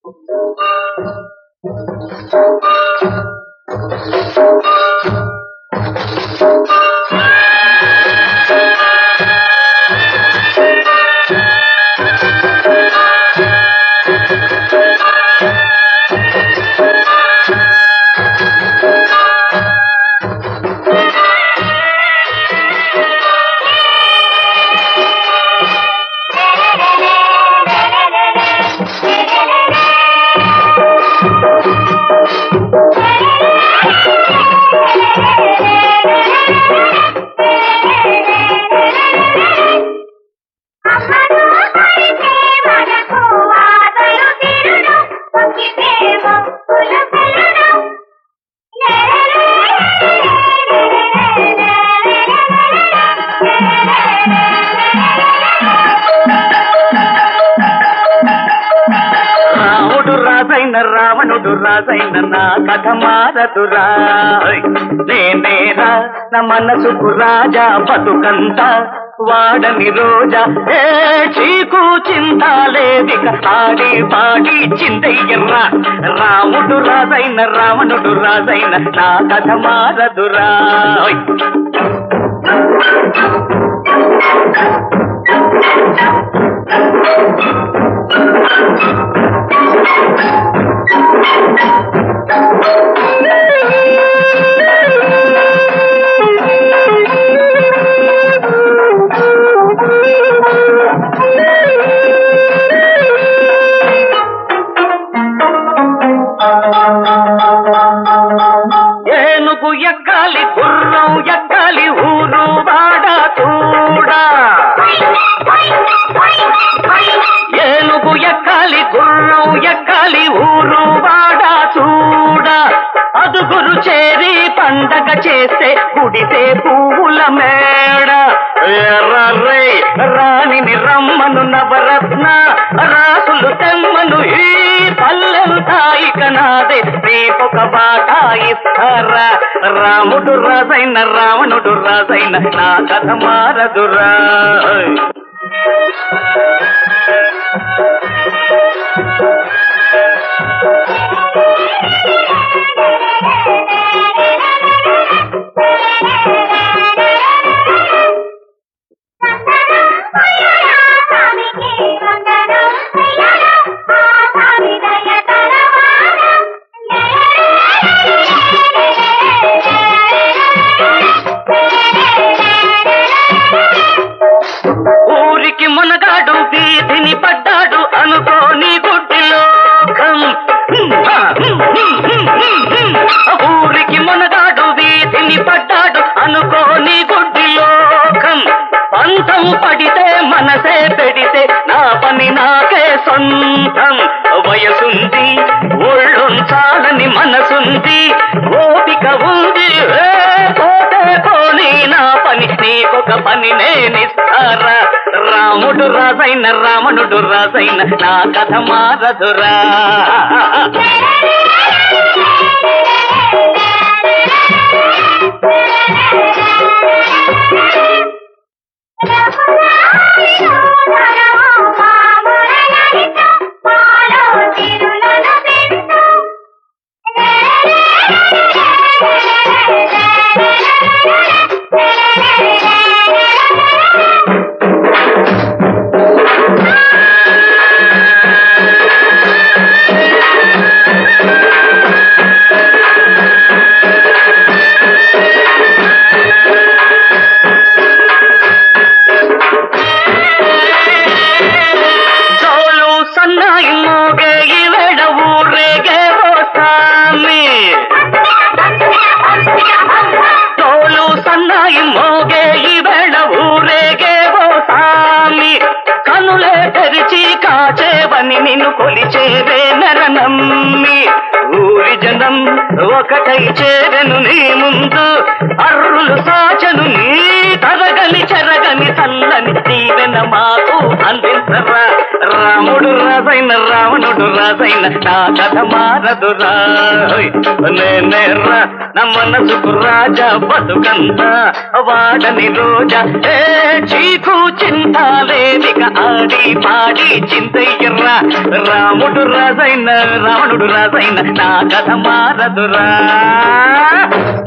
రాముడు రాజైన రావణుడు రాజైన నా కథ మారదురా నేనేరా నా మనసుకు రాజా బతుకంత వాడని రోజా ఏ చీకు చింత లేదిక ఆడి పాడి చిందయ్యర్రా రాముడు రాజైన రావణుడు రాజైన నా కథ మారదురా ఓయ్. ఏనుగు ఎక్కాలి గుర్రం ఎక్కాలి ఊరు వాడ చూడా ఏనుగు ఎక్కాలి గుర్రం ఎక్కాలి ఊరు వాడ చూడ అదుగురు చేరి పండగ చేస్తే కుడితే పువ్వుల మేడ ఎర్రర్రే రాణిని రమ్మను నవరత్న రాసులు తెమ్మను ఈ పల్లెంతా ఇక నాదే నీకొక బాట ఇస్తారా రాముడు రాజైన రావణుడు రాజైన నా కథ మారదురా ఊరికి మునగాడు వీధిని పడ్డాడు అనుకోని గుడ్డిలో ఊరికి మునగాడు వీధిని పడ్డాడు అనుకోని గుడ్డిలోకం పంతం పడితే మనసే పెడితే నా పని నాకే సొంతం వయసుంది ఒళ్ళుంచాలని మనసుంది ఓపిక ఉంది ఏ పోతే పోనీ నా పని నీకొక పని నేనిస్తారా రాముడు రాజైన రావణుడు రాజైన నా కథ మారదురా చోలు సన్నాయి మోగే ఈవేళ ఊరేగే ఓ సామి తోలు సన్నాయి మోగే ఈవేళ ఊరేగే ఓ సామి కనులే తెరిచి కాచేవని నిన్ను కొలిచేవే నరనమ్మి ఊరి జనం ఒకటై చేరెను నీ ముందు అర్రులు సాచను నీ తరగని చెరగని చల్లని దీవెన మాకు అందించరా రాముడు రాజైన రావణుడు రాజైన నా కథ మారదురా హోయ్. నేనే రా నా మనసుకు రాజా బతుకంత వాడని రోజా ఏ చీకు చింతాలేదిక ఆడి పాడి చింతయ్యర్రా రాముడు రాజైన రావణుడు రాజైన నా కథ మారదురా